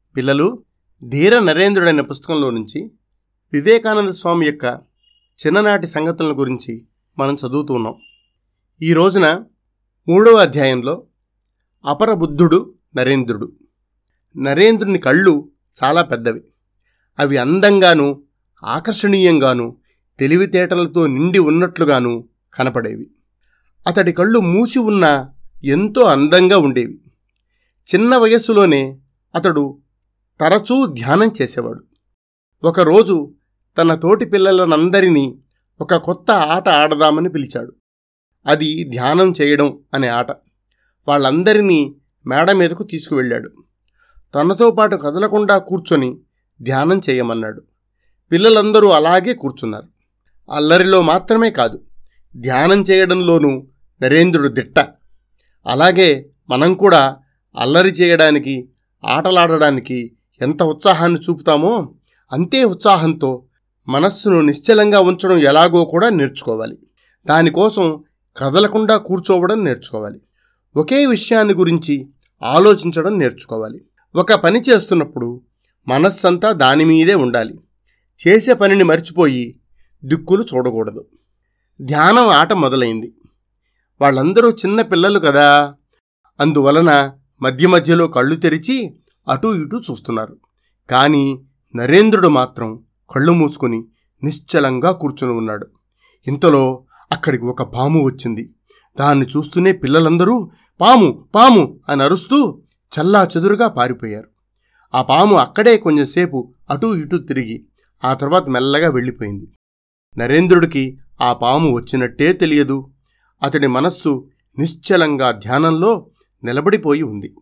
పిల్లలు ధీర నరేంద్రుడైన పుస్తకంలో నుంచి వివేకానంద స్వామి యొక్క చిన్ననాటి సంగతుల గురించి మనం చదువుతూ ఉన్నాం ఈ రోజున మూడవ అధ్యాయంలో అపర బుద్ధుడు నరేంద్రుడు నరేంద్రుని కళ్ళు చాలా పెద్దవి అవి అందంగాను ఆకర్షణీయంగాను తెలివితేటలతో నిండి ఉన్నట్లుగాను కనపడేవి అతడి కళ్ళు మూసి ఉన్న ఎంతో అందంగా ఉండేవి చిన్న వయస్సులోనే అతడు తరచూ ధ్యానం చేసేవాడు ఒకరోజు తన తోటి పిల్లలనందరినీ ఒక కొత్త ఆట ఆడదామని పిలిచాడు అది ధ్యానం చేయడం అనే ఆట వాళ్ళందరినీ మేడ మీదకు తీసుకువెళ్ళాడు తనతో పాటు కదలకుండా కూర్చొని ధ్యానం చేయమన్నాడు పిల్లలందరూ అలాగే కూర్చున్నారు అల్లరిలో మాత్రమే కాదు ధ్యానం చేయడంలోనూ నరేంద్రుడు దిట్ట అలాగే మనం కూడా అల్లరి చేయడానికి ఆటలాడడానికి ఎంత ఉత్సాహాన్ని చూపుతామో అంతే ఉత్సాహంతో మనస్సును నిశ్చలంగా ఉంచడం ఎలాగో కూడా నేర్చుకోవాలి దానికోసం కదలకుండా కూర్చోవడం నేర్చుకోవాలి ఒకే విషయాన్ని గురించి ఆలోచించడం నేర్చుకోవాలి ఒక పని చేస్తున్నప్పుడు మనస్సంతా దాని మీదే ఉండాలి చేసే పనిని మర్చిపోయి దిక్కులు చూడకూడదు ధ్యానం ఆట మొదలైంది వాళ్ళందరూ చిన్న పిల్లలు కదా అందువలన మధ్య మధ్యలో కళ్ళు తెరిచి అటూ ఇటూ చూస్తున్నారు కానీ నరేంద్రుడు మాత్రం కళ్ళు మూసుకొని నిశ్చలంగా కూర్చుని ఉన్నాడు ఇంతలో అక్కడికి ఒక పాము వచ్చింది దాన్ని చూస్తూనే పిల్లలందరూ పాము పాము అని అరుస్తూ చల్లా చెదురుగా పారిపోయారు ఆ పాము అక్కడే కొంచెంసేపు అటూ ఇటూ తిరిగి ఆ తర్వాత మెల్లగా వెళ్ళిపోయింది నరేంద్రుడికి ఆ పాము వచ్చినట్టే తెలియదు అతడి మనస్సు నిశ్చలంగా ధ్యానంలో నిలబడిపోయి ఉంది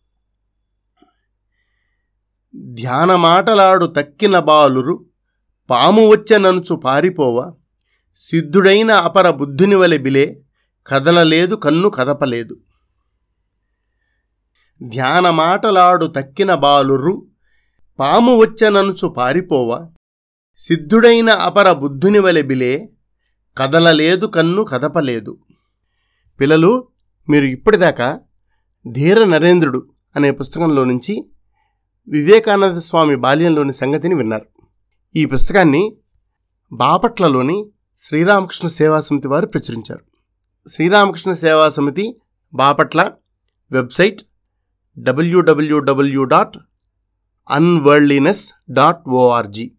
ధ్యానమాటలాడు తక్కిన బాలురు పాము వచ్చెనంచు పారిపోవ సిద్ధుడైన అపర బుద్ధుని వలె బిలే కదలలేదు కన్ను కదపలేదు ధ్యానమాటలాడు తక్కిన బాలురు పాము వచ్చెననుచు పారిపోవ సిద్ధుడైన అపర బుద్ధుని వలె బిలే కదలలేదు కన్ను కదపలేదు పిల్లలు మీరు ఇప్పటిదాకా ధీర నరేంద్రుడు అనే పుస్తకంలో నుంచి వివేకానంద స్వామి బాల్యంలోని సంగతిని విన్నారు ఈ పుస్తకాన్ని బాపట్లలోని శ్రీరామకృష్ణ సేవా సమితి వారు ప్రచురించారు శ్రీరామకృష్ణ సేవా సమితి బాపట్ల వెబ్సైట్ డబ్ల్యూడబ్ల్యూడబ్ల్యూ డాట్ అన్వర్లీనెస్ డాట్ ఓఆర్జీ